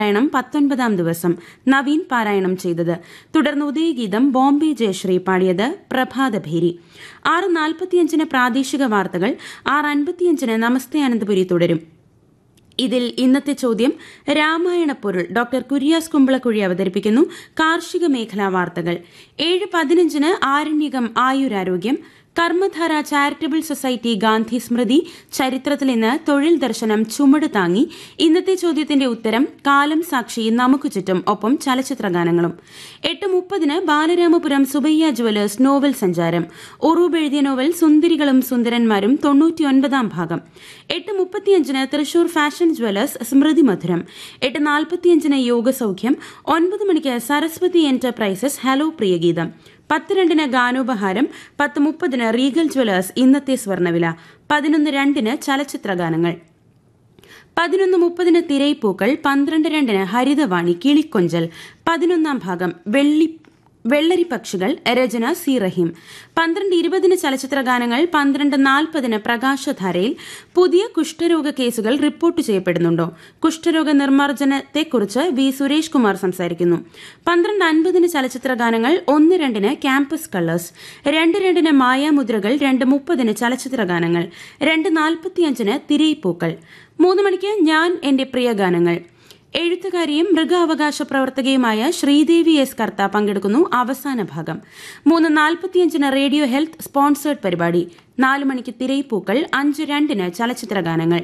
പാരായണം പത്തൊൻപതാം ദിവസം നവീൻ പാരായണം ചെയ്തത് തുടർന്ന് ഉദയഗീതം ബോംബെ ജയശ്രീ പാടിയത് പ്രഭാതഭേരി ആറ് നാൽപ്പത്തിയഞ്ചിന് പ്രാദേശിക വാർത്തകൾ ആറ് അൻപത്തിയഞ്ചിന് നമസ്തേ അനന്തപുരി തുടരും ഇതിൽ ഇന്നത്തെ ചോദ്യം രാമായണ പൊരുൾ ഡോക്ടർ കുര്യാസ് കുമ്പളക്കുഴി അവതരിപ്പിക്കുന്നു കാർഷിക മേഖലാ വാർത്തകൾ ഏഴ് പതിനഞ്ചിന് ആരണ്യകം ആയുരാരോഗ്യം കർമ്മധാര ചാരിറ്റബിൾ സൊസൈറ്റി ഗാന്ധി സ്മൃതി ചരിത്രത്തിൽ ഇന്ന് തൊഴിൽ ദർശനം ചുമട് താങ്ങി ഇന്നത്തെ ചോദ്യത്തിന്റെ ഉത്തരം കാലം സാക്ഷി നമുക്ക് ചുറ്റും ഒപ്പം ചലച്ചിത്രഗാനങ്ങളും എട്ട് മുപ്പതിന് ബാലരാമപുരം സുബയ്യ ജുവലേഴ്സ് നോവൽ സഞ്ചാരം ഉറൂബ് എഴുതിയ നോവൽ സുന്ദരികളും സുന്ദരന്മാരും തൊണ്ണൂറ്റിയൊൻപതാം ഭാഗം എട്ട് മുപ്പത്തിയഞ്ചിന് തൃശൂർ ഫാഷൻ ജുവലേഴ്സ് സ്മൃതി മധുരം എട്ട് നാൽപ്പത്തിയഞ്ചിന് യോഗസൌഖ്യം ഒൻപത് മണിക്ക് സരസ്വതി എന്റർപ്രൈസസ് ഹലോ പ്രിയഗീതം പത്ത് രണ്ടിന് ഗാനോപഹാരം പത്ത് മുപ്പതിന് റീഗൽ ജ്വല്ലേഴ്സ് ഇന്നത്തെ സ്വർണ്ണവില പതിനൊന്ന് രണ്ടിന് ചലച്ചിത്രഗാനങ്ങൾ പതിനൊന്ന് മുപ്പതിന് തിരൈപ്പൂക്കൾ പന്ത്രണ്ട് രണ്ടിന് ഹരിതവാണി കിളിക്കൊഞ്ചൽ പതിനൊന്നാം ഭാഗം വെള്ളി വെള്ളരി പക്ഷികൾ രചന സി റഹീം പന്ത്രണ്ട് ഇരുപതിന് ചലച്ചിത്ര ഗാനങ്ങൾ പന്ത്രണ്ട് നാൽപ്പതിന് പ്രകാശധാരയിൽ പുതിയ കുഷ്ഠരോഗ കേസുകൾ റിപ്പോർട്ട് ചെയ്യപ്പെടുന്നുണ്ടോ കുഷ്ഠരോഗ നിർമ്മാർജ്ജനത്തെക്കുറിച്ച് വി സുരേഷ് കുമാർ സംസാരിക്കുന്നു പന്ത്രണ്ട് അൻപതിന് ചലച്ചിത്ര ഗാനങ്ങൾ ഒന്ന് രണ്ടിന് ക്യാമ്പസ് കളേഴ്സ് രണ്ട് രണ്ടിന് മായാമുദ്രകൾ രണ്ട് മുപ്പതിന് ചലച്ചിത്ര ഗാനങ്ങൾ രണ്ട് നാൽപ്പത്തിയഞ്ചിന് തിരയിപ്പൂക്കൾ മൂന്ന് മണിക്ക് ഞാൻ എന്റെ പ്രിയ ഗാനങ്ങൾ എഴുത്തുകാരിയും മൃഗാവകാശ പ്രവർത്തകയുമായ ശ്രീദേവി എസ് കർത്ത പങ്കെടുക്കുന്നു അവസാന ഭാഗം മൂന്ന് നാൽപ്പത്തിയഞ്ചിന് റേഡിയോ ഹെൽത്ത് സ്പോൺസേഡ് പരിപാടി നാല് മണിക്ക് തിരയിപ്പൂക്കൾ അഞ്ച് രണ്ടിന് ചലച്ചിത്ര ഗാനങ്ങൾ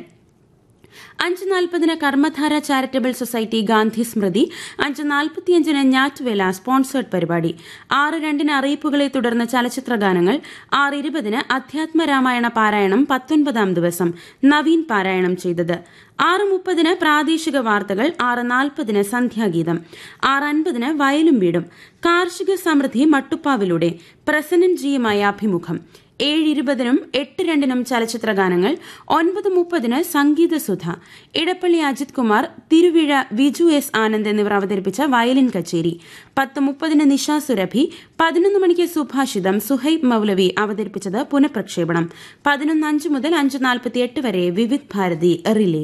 അഞ്ച് നാൽപ്പതിന് കർമ്മധാര ചാരിറ്റബിൾ സൊസൈറ്റി ഗാന്ധി സ്മൃതി അഞ്ച് നാൽപ്പത്തിയഞ്ചിന് ഞാറ്റുവേല സ്പോൺസേഡ് പരിപാടി ആറ് രണ്ടിന് അറിയിപ്പുകളെ തുടർന്ന് ചലച്ചിത്ര ഗാനങ്ങൾ ആറ് ഇരുപതിന് അധ്യാത്മരാമായണ പാരായണം പത്തൊൻപതാം ദിവസം നവീൻ പാരായണം ചെയ്തത് ആറ് മുപ്പതിന് പ്രാദേശിക വാർത്തകൾ ആറ് നാൽപ്പതിന് സന്ധ്യാഗീതം ആറ് അൻപതിന് വയലും വീടും കാർഷിക സമൃദ്ധി മട്ടുപ്പാവിലൂടെ പ്രസന്നൻ ജിയുമായ അഭിമുഖം ഏഴ് ഇരുപതിനും എട്ട് രണ്ടിനും ചലച്ചിത്ര ഗാനങ്ങൾ ഒൻപത് മുപ്പതിന് സംഗീതസുധ ഇടപ്പള്ളി അജിത് കുമാർ തിരുവിഴ വിജു എസ് ആനന്ദ് എന്നിവർ അവതരിപ്പിച്ച വയലിൻ കച്ചേരി പത്ത് മുപ്പതിന് നിഷ സുരഭി പതിനൊന്ന് മണിക്ക് സുഭാഷിതം സുഹൈബ് മൌലവി അവതരിപ്പിച്ചത് പുനഃപ്രക്ഷേപണം പതിനൊന്ന് അഞ്ച് മുതൽ അഞ്ച് നാൽപ്പത്തിയെട്ട് വരെ വിവിധ് ഭാരതി റിലേ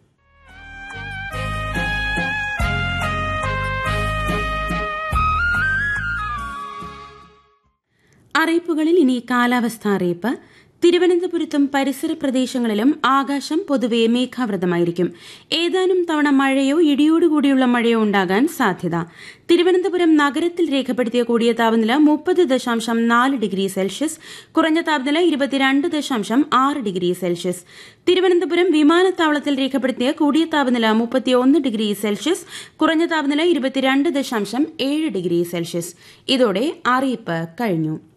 അറിയിപ്പുകളിൽ ഇനി കാലാവസ്ഥ അറിയിപ്പ് തിരുവനന്തപുരത്തും പരിസര പ്രദേശങ്ങളിലും ആകാശം പൊതുവെ മേഘാവൃതമായിരിക്കും ഏതാനും തവണ മഴയോ ഇടിയോടുകൂടിയുള്ള മഴയോ ഉണ്ടാകാൻ സാധ്യത തിരുവനന്തപുരം നഗരത്തിൽ രേഖപ്പെടുത്തിയ കൂടിയ താപനില മുപ്പത് ദശാംശം നാല് ഡിഗ്രി സെൽഷ്യസ് കുറഞ്ഞ താപനില ഇരുപത്തിരണ്ട് ദശാംശം ആറ് ഡിഗ്രി സെൽഷ്യസ് തിരുവനന്തപുരം വിമാനത്താവളത്തിൽ രേഖപ്പെടുത്തിയ കൂടിയ താപനില മുപ്പത്തിയൊന്ന് ഡിഗ്രി സെൽഷ്യസ് കുറഞ്ഞ താപനില ഇരുപത്തിരണ്ട് ദശാംശം ഏഴ് ഡിഗ്രി സെൽഷ്യസ് ഇതോടെ അറിയിപ്പ് കഴിഞ്ഞു